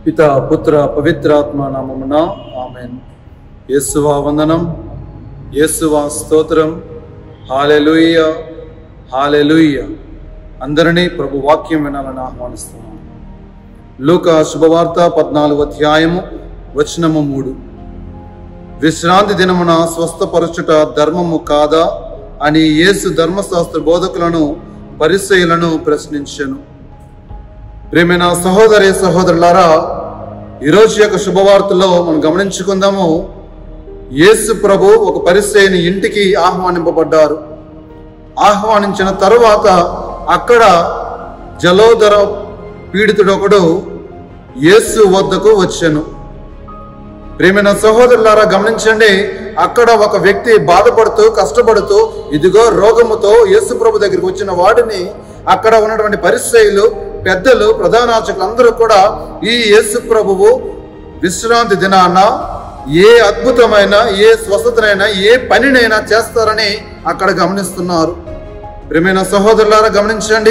పిత పుత్ర పవిత్రాత్మ నామమున ఆమెన్ యేసువా వందనం యేసువా స్తోత్రం హాలెలుయ్య హాలెలుయ్య అందరినీ ప్రభు వాక్యం వినాలని ఆహ్వానిస్తున్నాను లూక శుభవార్త పద్నాలుగు అధ్యాయము వచనము మూడు విశ్రాంతి దినమున స్వస్థపరచుట ధర్మము కాదా అని యేసు ధర్మశాస్త్ర బోధకులను పరిచయులను ప్రశ్నించెను ప్రేమైన సహోదరి సహోదరులారా ఈరోజు యొక్క శుభవార్తలో మనం గమనించుకుందాము యేసు ప్రభు ఒక పరిచయని ఇంటికి ఆహ్వానింపబడ్డారు ఆహ్వానించిన తరువాత అక్కడ జలోదర పీడితుడొకడు యేసు వద్దకు వచ్చాను ప్రేమైన సహోదరులారా గమనించండి అక్కడ ఒక వ్యక్తి బాధపడుతూ కష్టపడుతూ ఇదిగో రోగముతో యేసు ప్రభు దగ్గరికి వచ్చిన వాడిని అక్కడ ఉన్నటువంటి పరిచయులు పెద్దలు ప్రధానార్చకులు అందరూ కూడా ఈ యేసు ప్రభువు విశ్రాంతి దినాన ఏ అద్భుతమైన ఏ స్వస్థతనైనా ఏ పనినైనా చేస్తారని అక్కడ గమనిస్తున్నారు ప్రేమైన సహోదరులారా గమనించండి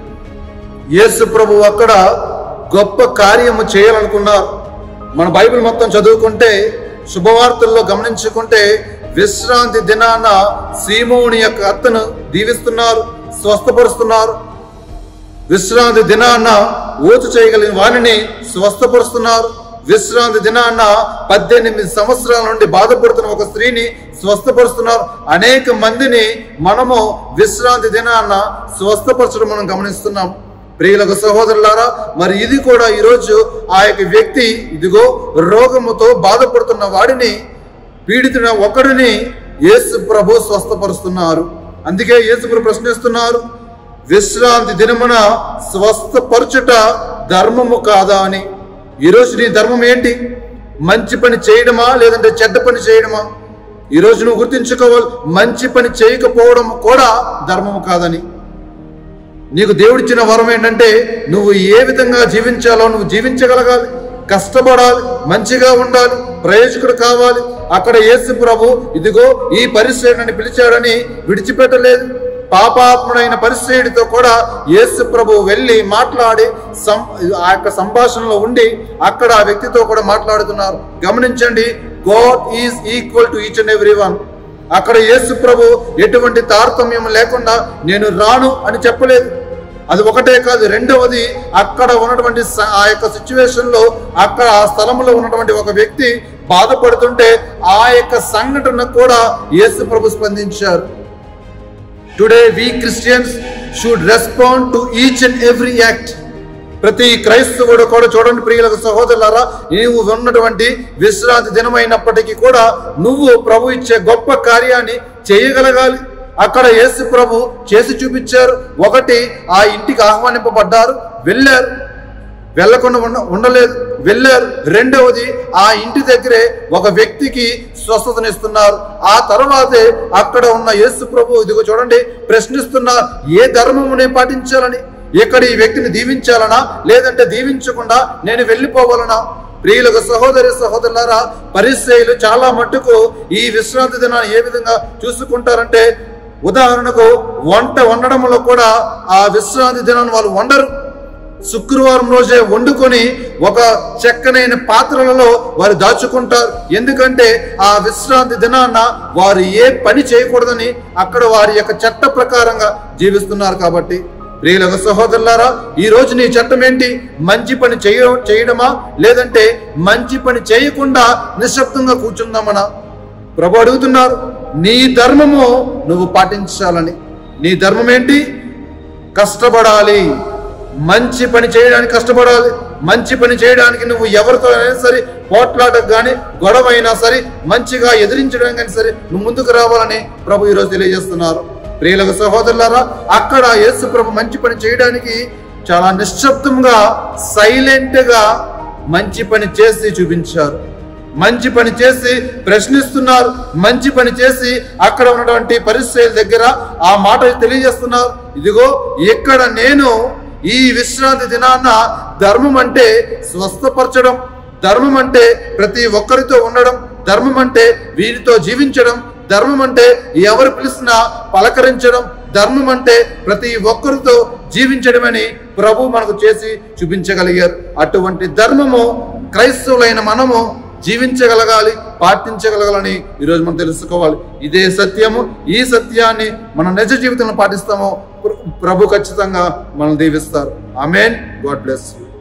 యేసు ప్రభు అక్కడ గొప్ప కార్యము చేయాలనుకున్నారు మన బైబిల్ మొత్తం చదువుకుంటే శుభవార్తల్లో గమనించుకుంటే విశ్రాంతి దినాన సీమోని యొక్క అత్తను దీవిస్తున్నారు స్వస్థపరుస్తున్నారు విశ్రాంతి దినాన ఊచు చేయగలిగిన వారిని స్వస్థపరుస్తున్నారు విశ్రాంతి దినాన పద్దెనిమిది సంవత్సరాల నుండి బాధపడుతున్న ఒక స్త్రీని స్వస్థపరుస్తున్నారు అనేక మందిని మనము విశ్రాంతి దినాన స్వస్థపరచడం మనం గమనిస్తున్నాం ప్రియులకు సహోదరులారా మరి ఇది కూడా ఈరోజు ఆ యొక్క వ్యక్తి ఇదిగో రోగముతో బాధపడుతున్న వాడిని పీడితున్న ఒకడిని యేసు ప్రభు స్వస్థపరుస్తున్నారు అందుకే యేసు ప్రభు ప్రశ్నిస్తున్నారు విశ్రాంతి దినమున స్వస్థపరచుట ధర్మము కాదా అని ఈరోజు నీ ధర్మం ఏంటి మంచి పని చేయడమా లేదంటే చెడ్డ పని చేయడమా ఈరోజు నువ్వు గుర్తించుకోవాలి మంచి పని చేయకపోవడం కూడా ధర్మము కాదని నీకు దేవుడిచ్చిన వరం ఏంటంటే నువ్వు ఏ విధంగా జీవించాలో నువ్వు జీవించగలగాలి కష్టపడాలి మంచిగా ఉండాలి ప్రయోజకుడు కావాలి అక్కడ యేసు ప్రభు ఇదిగో ఈ పరిశ్రమని పిలిచాడని విడిచిపెట్టలేదు పాపాత్ముడైన పరిశ్రయుడితో కూడా యేసు ప్రభు వెళ్ళి మాట్లాడి సం ఆ యొక్క సంభాషణలో ఉండి అక్కడ ఆ వ్యక్తితో కూడా మాట్లాడుతున్నారు గమనించండి God is equal to each and every one అక్కడ యేసు ప్రభు ఎటువంటి తారతమ్యం లేకుండా నేను రాను అని చెప్పలేదు అది ఒకటే కాదు రెండవది అక్కడ ఉన్నటువంటి స- ఆ యొక్క సిచ్యువేషన్ లో అక్కడ ఆ స్థలంలో ఉన్నటువంటి ఒక వ్యక్తి బాధపడుతుంటే ఆ యొక్క సంఘటన కూడా యేసు ప్రభు స్పందించారు today we Christians should respond to each and every act ప్రతి క్రైస్తవుడు కూడా చూడండి ప్రియులకు సహోదరులారా నీవు ఉన్నటువంటి విశ్రాంతి దినమైనప్పటికీ కూడా నువ్వు ప్రభు ఇచ్చే గొప్ప కార్యాన్ని చేయగలగాలి అక్కడ యేసు ప్రభు చేసి చూపించారు ఒకటి ఆ ఇంటికి ఆహ్వానింపబడ్డారు వెళ్ళారు వెళ్ళకుండా ఉండ ఉండలేదు వెళ్ళారు రెండవది ఆ ఇంటి దగ్గరే ఒక వ్యక్తికి స్వస్థతనిస్తున్నారు ఆ తర్వాతే అక్కడ ఉన్న యేసు ప్రభు ఇదిగో చూడండి ప్రశ్నిస్తున్నారు ఏ ధర్మము నేను పాటించాలని ఇక్కడ ఈ వ్యక్తిని దీవించాలనా లేదంటే దీవించకుండా నేను వెళ్ళిపోవాలనా ప్రియులకు సహోదరి సహోదరులారా పరిశ్రయులు చాలా మట్టుకు ఈ విశ్రాంతి దినాన్ని ఏ విధంగా చూసుకుంటారంటే ఉదాహరణకు వంట వండడంలో కూడా ఆ విశ్రాంతి దినాన్ని వాళ్ళు వండరు శుక్రవారం రోజే వండుకొని ఒక చెక్కనైన పాత్రలలో వారు దాచుకుంటారు ఎందుకంటే ఆ విశ్రాంతి దినాన వారు ఏ పని చేయకూడదని అక్కడ వారి యొక్క చట్ట ప్రకారంగా జీవిస్తున్నారు కాబట్టి ప్రియులకు సహోదరులారా ఈ రోజు నీ చట్టం ఏంటి మంచి పని చేయ చేయడమా లేదంటే మంచి పని చేయకుండా నిశ్శబ్దంగా కూర్చుందామనా ప్రభు అడుగుతున్నారు నీ ధర్మము నువ్వు పాటించాలని నీ ధర్మం ఏంటి కష్టపడాలి మంచి పని చేయడానికి కష్టపడాలి మంచి పని చేయడానికి నువ్వు ఎవరితో అయినా సరే పోట్లాడకు కానీ గొడవ అయినా సరే మంచిగా ఎదిరించడం కానీ సరే నువ్వు ముందుకు రావాలని ప్రభు ఈరోజు తెలియజేస్తున్నారు ప్రియులకు సహోదరులారా అక్కడ యేసు ప్రభు మంచి పని చేయడానికి చాలా నిశ్శబ్దంగా సైలెంట్ గా మంచి పని చేసి చూపించారు మంచి పని చేసి ప్రశ్నిస్తున్నారు మంచి పని చేసి అక్కడ ఉన్నటువంటి పరిస్థితుల దగ్గర ఆ మాట తెలియజేస్తున్నారు ఇదిగో ఇక్కడ నేను ఈ విశ్రాంతి దినాన ధర్మం అంటే స్వస్థపరచడం ధర్మం అంటే ప్రతి ఒక్కరితో ఉండడం ధర్మం అంటే వీరితో జీవించడం ధర్మం అంటే ఎవరు పిలిచినా పలకరించడం ధర్మం అంటే ప్రతి ఒక్కరితో జీవించడమని ప్రభు మనకు చేసి చూపించగలిగారు అటువంటి ధర్మము క్రైస్తవులైన మనము జీవించగలగాలి పాటించగలగాలని ఈరోజు మనం తెలుసుకోవాలి ఇదే సత్యము ఈ సత్యాన్ని మన నిజ జీవితంలో పాటిస్తామో ప్ర- ప్రభు ఖచ్చితంగా మనల్ని దీవిస్తారు అమేన్ గాడ్ బ్లెస్ యూ